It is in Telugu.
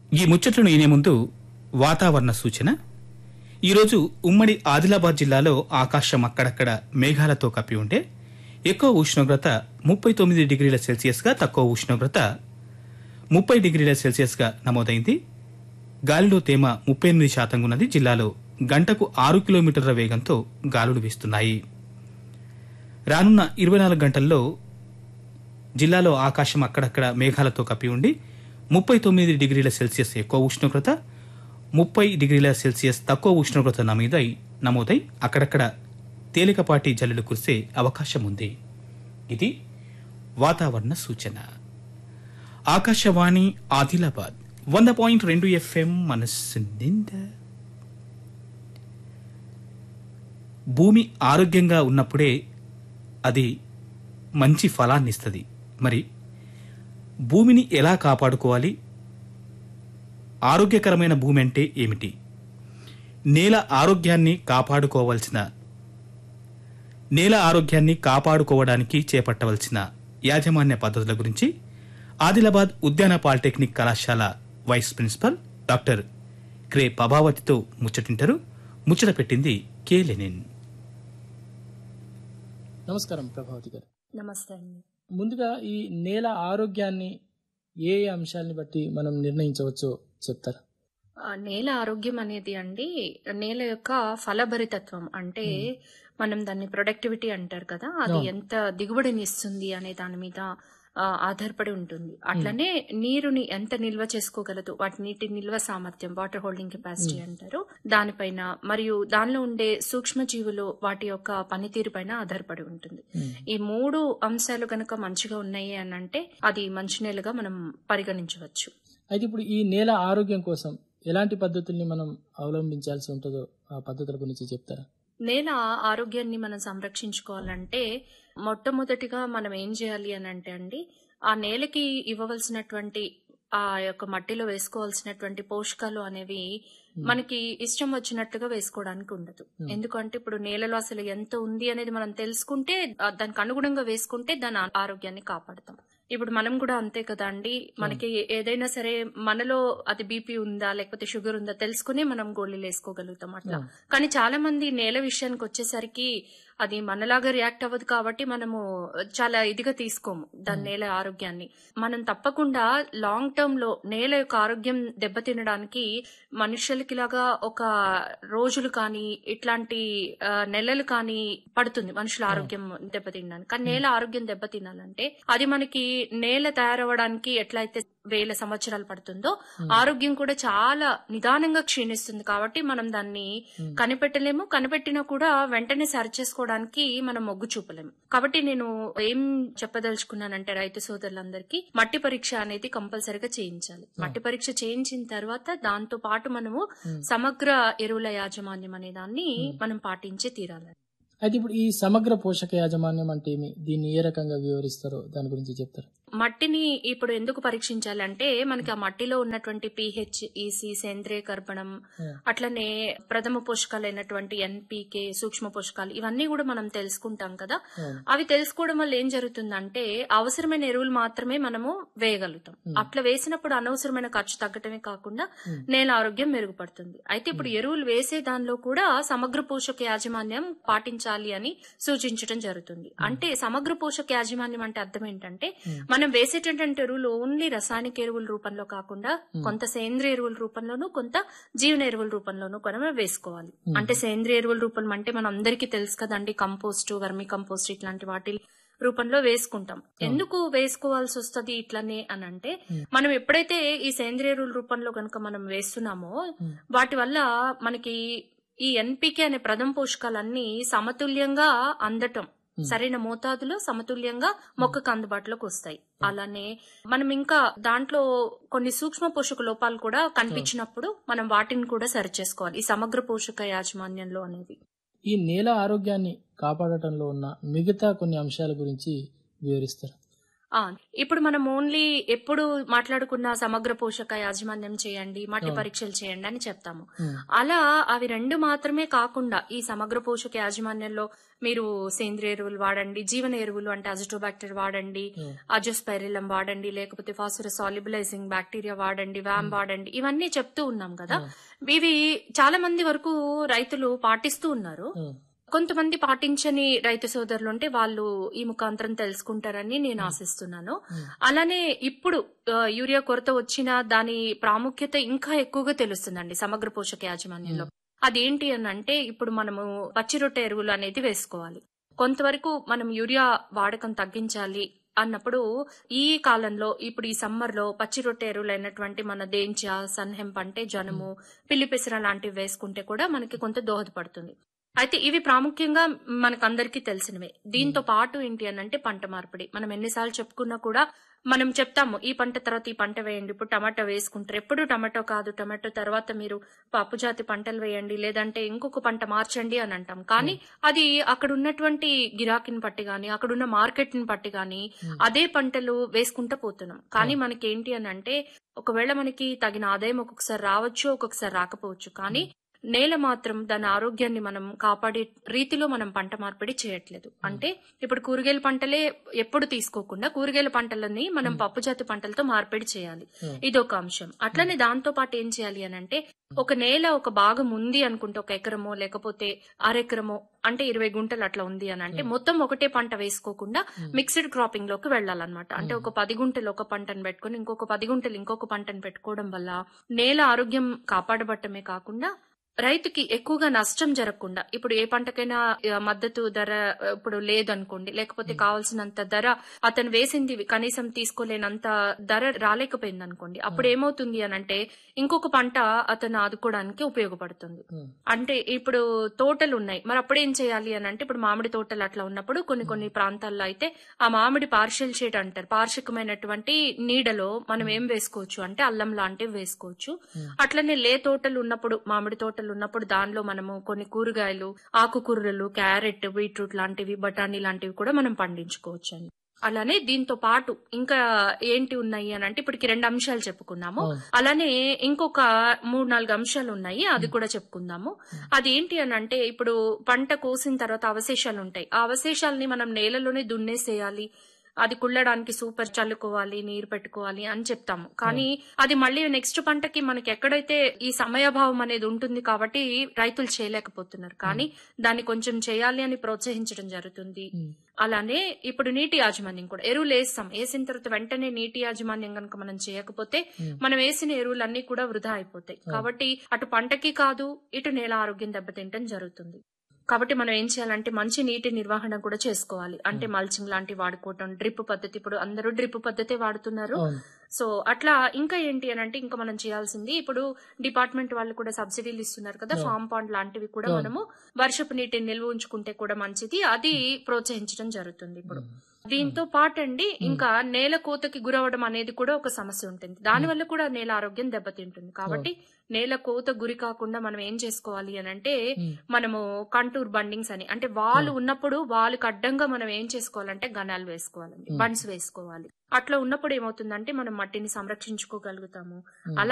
ఈ ముచ్చట్లను ఈనే ముందు వాతావరణ సూచన ఈరోజు ఉమ్మడి ఆదిలాబాద్ జిల్లాలో ఆకాశం అక్కడక్కడ మేఘాలతో కప్పి ఉంటే ఎక్కువ ఉష్ణోగ్రత ముప్పై తొమ్మిది డిగ్రీల సెల్సియస్గా తక్కువ ఉష్ణోగ్రత ముప్పై డిగ్రీల సెల్సియస్గా నమోదైంది గాలిలో తేమ ముప్పై ఎనిమిది శాతంగా ఉన్నది జిల్లాలో గంటకు ఆరు కిలోమీటర్ల వేగంతో గాలులు వీస్తున్నాయి రానున్న ఇరవై నాలుగు గంటల్లో జిల్లాలో ఆకాశం అక్కడక్కడ మేఘాలతో కప్పి ఉండి ముప్పై తొమ్మిది డిగ్రీల సెల్సియస్ ఎక్కువ ఉష్ణోగ్రత ముప్పై డిగ్రీల సెల్సియస్ తక్కువ ఉష్ణోగ్రత నమోదై నమోదై అక్కడక్కడ తేలికపాటి జల్లులు కురిసే అవకాశం ఉంది ఇది వాతావరణ సూచన ఆకాశవాణి ఆదిలాబాద్ వంద పాయింట్ రెండు ఎఫ్ఎం మనస్సు నిండా భూమి ఆరోగ్యంగా ఉన్నప్పుడే అది మంచి ఫలాన్ని ఇస్తుంది మరి భూమిని ఎలా కాపాడుకోవాలి ఆరోగ్యకరమైన భూమి అంటే ఏమిటి నేల ఆరోగ్యాన్ని కాపాడుకోవాల్సిన నేల ఆరోగ్యాన్ని కాపాడుకోవడానికి చేపట్టవలసిన యాజమాన్య పద్ధతుల గురించి ఆదిలాబాద్ ఉద్యాన పాలిటెక్నిక్ కళాశాల వైస్ ప్రిన్సిపల్ డాక్టర్ క్రే ప్రభావతితో ముచ్చటింటారు ముచ్చట పెట్టింది కే లెనిన్ నమస్కారం ప్రభావతి గారు నమస్తే అండి ముందుగా ఈ నేల ఆరోగ్యాన్ని ఏ ఏ అంశాలని బట్టి మనం నిర్ణయించవచ్చో చెప్తారా ఆ, నేల ఆరోగ్యం అనేది అండి నేల యొక్క ఫలభరితత్వం అంటే మనం దాన్ని ప్రొడక్టివిటీ అంటారు కదా అది అవును. ఎంత దిగుబడిని ఇస్తుంది అనే దాని మీద ఆ, ఆధారపడి ఉంటుంది అట్లనే నీరుని ఎంత నిల్వ చేసుకోగలదు వాటి నీటి నిల్వ సామర్థ్యం వాటర్ హోల్డింగ్ కెపాసిటీ అంటారు దానిపైన మరియు దానిలో ఉండే సూక్ష్మజీవులు వాటి యొక్క పనితీరు పైన ఆధారపడి ఉంటుంది మ్మ్. ఈ మూడు అంశాలు గనక మంచిగా ఉన్నాయి అని అంటే అది మంచి నేలగా మనం పరిగణించవచ్చు అయితే ఇప్పుడు ఈ నేల ఆరోగ్యం కోసం ఎలాంటి పద్ధతుల్ని మనం అవలంబించాల్సి ఉంటుందో ఆ పద్ధతుల గురించి చెప్తారా నేల ఆరోగ్యాన్ని మనం సంరక్షించుకోవాలంటే మొట్టమొదటిగా మనం ఏం చేయాలి అని అంటే అండి ఆ నేలకి ఇవ్వవలసినటువంటి ఆ యొక్క మట్టిలో వేసుకోవాల్సినటువంటి పోషకాలు అనేవి మనకి ఇష్టం వచ్చినట్టుగా వేసుకోవడానికి ఉండదు Hmm. ఎందుకంటే ఇప్పుడు నేలలో అసలు ఎంత ఉంది అనేది మనం తెలుసుకుంటే ఆ దానికి అనుగుణంగా వేసుకుంటే దాని ఆ- ఆరోగ్యాన్ని కాపాడతాం ఇప్పుడు మనం కూడా అంతే కదా అండి మనకి ఏదైనా సరే మనలో అది బీపీ ఉందా లేకపోతే షుగర్ ఉందా తెలుసుకుని మనం గోళీలు వేసుకోగలుగుతాం అట్లా Hmm. కానీ చాలా మంది నేల విషయానికి వచ్చేసరికి అది మనలాగా రియాక్ట్ అవ్వదు కాబట్టి మనము చాలా ఇదిగా తీసుకోము దాని నేల ఆరోగ్యాన్ని మనం తప్పకుండా లాంగ్ టర్మ్ లో నేల యొక్క ఆరోగ్యం దెబ్బతినడానికి మనుషులకి లాగా ఒక రోజులు కానీ ఇట్లాంటి ఆ, నెలలు కానీ పడుతుంది మనుషుల ఆరోగ్యం దెబ్బతినడానికి కానీ నేల ఆరోగ్యం దెబ్బతినాలంటే అది మనకి నేల తయారవడానికి ఎట్లయితే వేల సంవత్సరాలు పడుతుందో ఆరోగ్యం కూడా చాలా నిదానంగా క్షీణిస్తుంది కాబట్టి మనం దాన్ని Hmm. కనిపెట్టలేము కనిపెట్టినా కూడా వెంటనే సరి చేసుకోవడానికి మనం మొగ్గు చూపలేము కాబట్టి నేను ఏం చెప్పదలుచుకున్నానంటే రైతు సోదరులందరికీ మట్టి పరీక్ష అనేది కంపల్సరిగా చేయించాలి మట్టి పరీక్ష చేయించిన తర్వాత దాంతో పాటు మనము Hmm. సమగ్ర ఎరువుల యాజమాన్యం అనే దాన్ని మనం పాటించే తీరాలి అయితే ఇప్పుడు ఈ సమగ్ర పోషక యాజమాన్యం అంటే ఏమి దీన్ని ఏ రకంగా వివరిస్తారో దాని గురించి చెప్తారా మట్టిని ఇప్పుడు ఎందుకు పరీక్షించాలంటే మనకి ఆ మట్టిలో ఉన్నటువంటి పిహెచ్ ఈసీ సేంద్రియ కర్బనం Hmm. అట్లనే ప్రథమ పోషకాలైనటువంటి ఎన్పికే సూక్ష్మ పోషకాలు ఇవన్నీ కూడా మనం తెలుసుకుంటాం కదా అవును. అవి తెలుసుకోవడం వల్ల ఏం జరుగుతుందంటే అవసరమైన ఎరువులు మాత్రమే మనము వేయగలుగుతాం అట్లా వేసినప్పుడు అనవసరమైన ఖర్చు తగ్గటమే కాకుండా Hmm. నేల ఆరోగ్యం మెరుగుపడుతుంది అయితే ఇప్పుడు ఎరువులు వేసే దానిలో కూడా సమగ్ర పోషక యాజమాన్యం పాటించాలి అని సూచించడం జరుగుతుంది అంటే సమగ్ర పోషక యాజమాన్యం అంటే అర్థం ఏంటంటే Hmm. మనం వేసేటటువంటి ఎరువులు ఓన్లీ రసాయనిక ఎరువుల రూపంలో కాకుండా కొంత సేంద్రియ ఎరువుల రూపంలోనూ కొంత జీవన ఎరువుల రూపంలోనూ కూడా మనం వేసుకోవాలి అంటే సేంద్రియ ఎరువుల రూపం అంటే మనం అందరికీ తెలుసు కదండి కంపోస్ట్ వర్మి కంపోస్ట్ ఇట్లాంటి వాటి రూపంలో వేసుకుంటాం ఎందుకు వేసుకోవాల్సి వస్తుంది ఇట్లనే అని అంటే మనం ఎప్పుడైతే ఈ సేంద్రియ ఎరువుల రూపంలో కనుక మనం వేస్తున్నామో వాటి వల్ల మనకి ఈ ఎన్పికే అనే ప్రథమ పోషకాలన్నీ సమతుల్యంగా అందటం సరైన మోతాదులో సమతుల్యంగా మొక్కకు అందుబాటులోకి వస్తాయి అలానే మనం ఇంకా దాంట్లో కొన్ని సూక్ష్మ పోషక లోపాలు కూడా కనిపించినప్పుడు మనం వాటిని కూడా సరి చేసుకోవాలి ఈ సమగ్ర పోషక యాజమాన్యంలో అనేది ఈ నేల ఆరోగ్యాన్ని కాపాడటంలో ఉన్న మిగతా కొన్ని అంశాల గురించి వివరిస్తారా ఆ, ఇప్పుడు మనం ఓన్లీ ఎప్పుడు మాట్లాడుకున్న సమగ్ర పోషక యాజమాన్యం చేయండి మట్టి అవును. పరీక్షలు చేయండి అని చెప్తాము ఉమ్, అలా అవి రెండు మాత్రమే కాకుండా ఈ సమగ్ర పోషక యాజమాన్యంలో మీరు సేంద్రియ ఎరువులు వాడండి జీవన ఎరువులు అంటే అజిటోబాక్టర్ వాడండి ఉమ్, అజోస్పైరిలం వాడండి లేకపోతే ఫాస్ఫరస్ సాల్యుబలైజింగ్ బ్యాక్టీరియా వాడండి వ్యామ్ వాడండి ఇవన్నీ చెప్తూ ఉన్నాం కదా ఉమ్, ఇవి చాలా మంది వరకు రైతులు పాటిస్తూ ఉన్నారు ఉమ్, కొంతమంది పాటించని రైతు సోదరులు ఉంటే వాళ్ళు ఈ ముఖాంతరం తెలుసుకుంటారని నేను ఆశిస్తున్నాను ఉమ్, అలానే అలానే ఇప్పుడు ఆ, యూరియా కొరత వచ్చిన దాని ప్రాముఖ్యత ఇంకా ఎక్కువగా తెలుస్తుందండి సమగ్ర పోషక యాజమాన్యంలో అదేంటి అని అంటే ఇప్పుడు మనము పచ్చి రొట్టె ఎరువులు అనేది వేసుకోవాలి కొంతవరకు మనం యూరియా వాడకం తగ్గించాలి అన్నప్పుడు ఈ కాలంలో ఇప్పుడు ఈ సమ్మర్ లో పచ్చి రొట్టె ఎరువులు అయినటువంటి మన దేంచ సన్హెంప్ అంటే జనుము పిల్లిపెసర లాంటివి వేసుకుంటే కూడా మనకి కొంత దోహదపడుతుంది అయితే ఇవి ప్రాముఖ్యంగా మనకందరికీ తెలిసినవే దీంతో పాటు ఏంటి అని అంటే పంట మార్పిడి మనం ఎన్నిసార్లు చెప్పుకున్నా కూడా మనం చెప్తాము ఈ పంట తర్వాత ఈ పంట వేయండి ఇప్పుడు టమాటో వేసుకుంటారు ఎప్పుడు టమాటో కాదు టమాటో తర్వాత మీరు పప్పు జాతి పంటలు వేయండి లేదంటే ఇంకొక పంట మార్చండి అని అంటాం కానీ అది అక్కడ ఉన్నటువంటి గిరాకీని బట్టి గాని అక్కడ ఉన్న మార్కెట్ ని బట్టి గాని Hmm. అదే పంటలు వేసుకుంటూ పోతున్నాం కానీ మనకి ఏంటి అని అంటే ఒకవేళ మనకి తగిన ఆదాయం ఒక్కొక్కసారి రావచ్చు ఒక్కొక్కసారి రాకపోవచ్చు కానీ నేల మాత్రం దాని ఆరోగ్యాన్ని మనం కాపాడే రీతిలో మనం పంట మార్పిడి చేయట్లేదు అంటే ఇప్పుడు కూరగాయల పంటలే ఎప్పుడు తీసుకోకుండా కూరగాయల పంటలని మనం పప్పు జాతి పంటలతో మార్పిడి చేయాలి Hmm. ఇదొక అంశం అట్లనే దాంతో పాటు ఏం చేయాలి అని అంటే ఒక నేల ఒక భాగం ఉంది అనుకుంటే ఒక ఎకరమో లేకపోతే అరెకరమో అంటే ఇరవై గుంటలు అట్లా ఉంది అని అంటే మొత్తం ఒకటే పంట వేసుకోకుండా మిక్స్డ్ క్రాపింగ్ లోకి వెళ్ళాలన్నమాట అంటే ఒక పది గుంటలు ఒక పంటను పెట్టుకుని ఇంకొక పది గుంటలు ఇంకొక పంటను పెట్టుకోవడం వల్ల నేల ఆరోగ్యం కాపాడబట్టమే కాకుండా రైతుకి ఎక్కువగా నష్టం జరగకుండా ఇప్పుడు ఏ పంటకైనా ఆ, మద్దతు ధర ఆ, ఇప్పుడు లేదనుకోండి లేకపోతే కావాల్సినంత ధర అతను వేసింది కనీసం తీసుకోలేనంత ధర రాలేకపోయింది అనుకోండి అప్పుడు ఏమవుతుంది అని అంటే ఇంకొక పంట అతను ఆదుకోవడానికి ఉపయోగపడుతుంది ఉమ్, అంటే ఇప్పుడు తోటలు ఉన్నాయి మరి అప్పుడు ఏం చేయాలి అని అంటే ఇప్పుడు మామిడి తోటలు అట్లా ఉన్నప్పుడు కొన్ని కొన్ని ప్రాంతాల్లో అయితే ఆ మామిడి పార్షియల్ షేడ్ అంటారు పార్షికమైనటువంటి నీడలో మనం ఏం వేసుకోవచ్చు అంటే అల్లం లాంటివి వేసుకోవచ్చు Hmm. అట్లనే లే తోటలు ఉన్నప్పుడు మామిడి తోటలు ఉన్నప్పుడు దానిలో మనము కొన్ని కూరగాయలు ఆకుకూరలు క్యారెట్ బీట్రూట్ లాంటివి బఠానీ లాంటివి కూడా మనం పండించుకోవచ్చు అండి అలానే దీంతో పాటు ఇంకా ఏంటి ఉన్నాయి అని అంటే ఇప్పటికి రెండు అంశాలు చెప్పుకున్నాము అవును. అలానే ఇంకొక మూడు నాలుగు అంశాలు ఉన్నాయి అది కూడా చెప్పుకుందాము అది ఏంటి అని అంటే ఇప్పుడు పంట కోసిన తర్వాత అవశేషాలు ఉంటాయి ఆ అవశేషాలని మనం నేలలోనే దున్నేసేయాలి అది కుళ్ళడానికి సూపర్ చల్లుకోవాలి నీరు పెట్టుకోవాలి అని చెప్తాము కానీ అది మళ్ళీ నెక్స్ట్ పంటకి మనకి ఎక్కడైతే ఈ సమయాభావం అనేది ఉంటుంది కాబట్టి రైతులు చేయలేకపోతున్నారు కానీ దాన్ని కొంచెం చేయాలి అని ప్రోత్సహించడం జరుగుతుంది ఉమ్, అలానే ఇప్పుడు నీటి యాజమాన్యం కూడా ఎరువులు వేస్తాం వేసిన తర్వాత వెంటనే నీటి యాజమాన్యం కనుక మనం చేయకపోతే Hmm. మనం వేసిన ఎరువులన్నీ కూడా వృధా అయిపోతాయి కాబట్టి అటు పంటకి కాదు ఇటు నేల ఆరోగ్యం దెబ్బతింటం జరుగుతుంది కాబట్టి మనం ఏం చేయాలంటే మంచి నీటి నిర్వహణ కూడా చేసుకోవాలి అంటే మల్చింగ్ లాంటివి వాడుకోవటం డ్రిప్ పద్ధతి ఇప్పుడు అందరూ డ్రిప్ పద్ధతే వాడుతున్నారు అవును సో అట్లా ఇంకా ఏంటి అని అంటే ఇంకా మనం చేయాల్సింది ఇప్పుడు డిపార్ట్మెంట్ వాళ్ళు కూడా సబ్సిడీలు ఇస్తున్నారు కదా Yeah. ఫామ్ పాండ్ లాంటివి కూడా Yeah. మనము వర్షపు నీటిని నిల్వ ఉంచుకుంటే కూడా మంచిది అది ప్రోత్సహించడం జరుగుతుంది ఇప్పుడు ఉమ్, దీంతో పాటు అండి ఇంకా నేల కోతకి గురవడం అనేది కూడా ఒక సమస్య ఉంటుంది దానివల్ల కూడా నేల ఆరోగ్యం దెబ్బతింటుంది కాబట్టి నేల కోత గురి కాకుండా మనం ఏం చేసుకోవాలి అని అంటే ఉమ్, మనము కంటూర్ బండింగ్స్ అని అంటే వాళ్ళు ఉన్నప్పుడు వాళ్ళకి అడ్డంగా మనం ఏం చేసుకోవాలంటే గణాలు వేసుకోవాలండి బండ్స్ వేసుకోవాలి అట్లా ఉన్నప్పుడు ఏమవుతుందంటే మనం మట్టిని సంరక్షించుకోగలుగుతాము ఉమ్. అలా